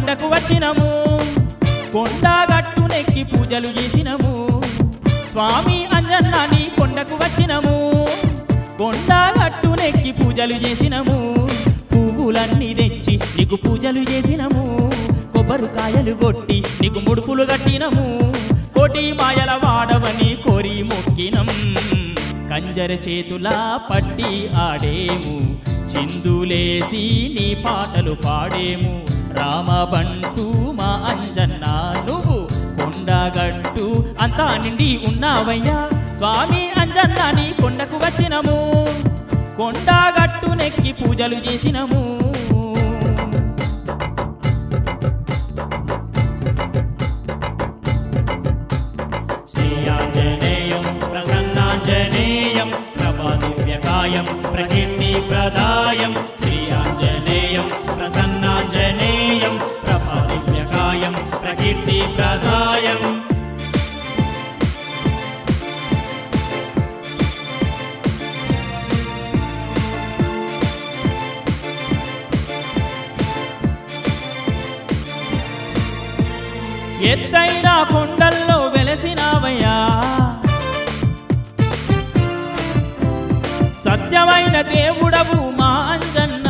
కొండకు వచ్చినము కొండగట్టు నెక్కి పూజలు చేసినము స్వామి అంజన్న నీ కొండకు వచ్చినము కొండగట్టు నెక్కి పూజలు చేసినము పువ్వులన్నీ తెచ్చి నీకు పూజలు చేసినము కొబ్బరికాయలు కొట్టి నీకు ముడుపులు కట్టినము కోటి మాయల వాడవని కోరి మొక్కినం కంజర చేతులా పట్టి ఆడేము చిందులేసి నీ పాటలు పాడేము రామబంటూ మా అంజన్న నువ్వు కొండగట్టు అంతా నిండి ఉన్నావయ్యా స్వామి అంజన్న నీ కొండకు వచ్చినము కొండగట్టు నెక్కి పూజలు చేసినము శ్రీయాంజనేయం ప్రసన్నాంజనేయం ప్రభాదివ్యకాయం ప్రకీర్తిప్రదాయం శ్రీయాంజనేయం ప్రసన్నాంజనేయం ప్రభాదివ్యకాయం ప్రకీర్తిప్రదాయం ఎత్తైన కొండల్లో వెలసినావయ్యా సత్యమైన దేవుడవు మా అంజన్న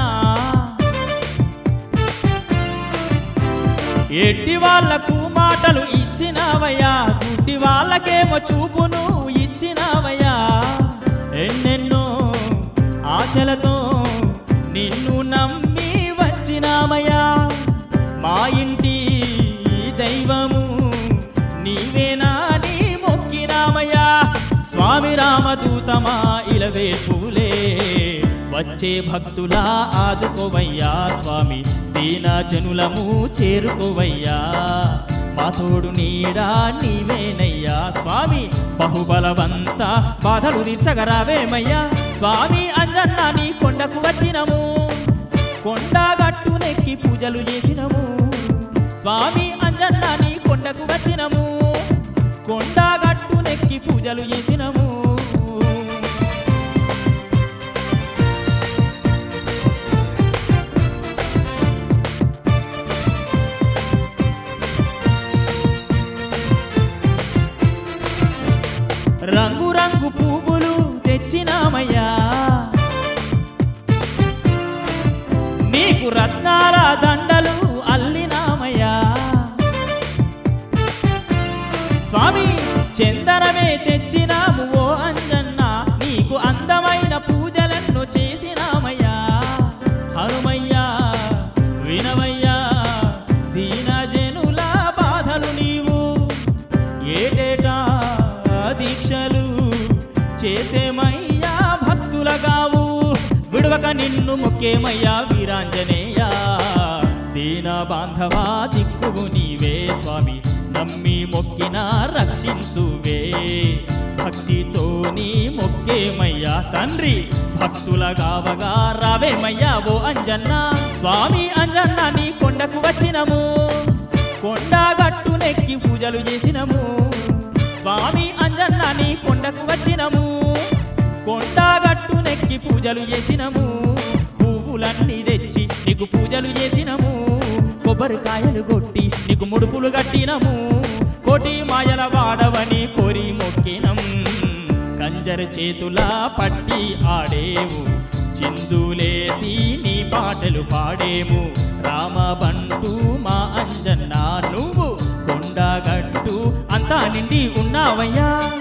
ఎట్టి వాళ్లకు మాటలు ఇచ్చినావయ్యా గుడ్డి వాళ్ళకేమో చూపును ఇచ్చినావయ్యా ఎన్నెన్నో ఆశలతో నిన్ను నమ్మి వచ్చినామయ్యా మా ఇంటి దైవము నీవేనా నీ మొక్కినామయ్యా స్వామి రామదూతమా ఇలవేపులే వచ్చే భక్తులా ఆదుకోవయ్యా స్వామి దీన జనులము చేరుకోవయ్యా మా తోడు నీడా నీవేనయ్యా స్వామి బహుబలవంత బాధలు తీర్చగరావేమయ్యా స్వామి అంజన్న నీ కొండకు వచ్చినము కొండగట్టు నెక్కి పూజలు చేసినము స్వామి అంజన్న నీ కొండకు వచ్చినము కొండగట్టు నెక్కి పూజలు చేసినము రంగు రంగు పువ్వులు తెచ్చినామయ్యా నీకు రత్నాల దండలు అల్లినామయ్యా స్వామి చందనమే తెచ్చినాము ఓ అంజన్న నీకు అందమైన పూజలను చేసినామయ్యా హనుమయ్యా వినవయ్యా దీనజనుల బాధలు నీవు ఏటేటా దీక్షలు చేసేమయ్యా భక్తులగావు విడవక నిన్ను మొక్కేమయ్యా వీరాంజనేయ దీన బాంధవా దిక్కువు నీవే స్వామి నమ్మి మొక్కిన రక్షింతువే భక్తితో నీ మొక్కేమయ్యా తండ్రి భక్తుల గావగా రావేమయ్యా ఓ అంజన్న స్వామి అంజన్న నీ కొండకు వచ్చినము కొండగట్టు నెక్కి పూజలు చేసినము స్వామి అంజన్న నీ కొండకు వచ్చినము కొండగట్టు నెక్కి పూజలు చేసినము పువ్వులన్నీ తెచ్చి నీకు పూజలు చేసినము కొబ్బరికాయలు కొట్టి నీకు ముడుపులు కట్టినము కోటి మాయల వాడవని కోరి మొక్కినం కంజర చేతులా పట్టి ఆడేవు చిందులేసి నీ పాటలు పాడేము రామబంటూ మా అంజన్న నువ్వు కొండగట్టు అంతా నిండి ఉన్నావయ్యా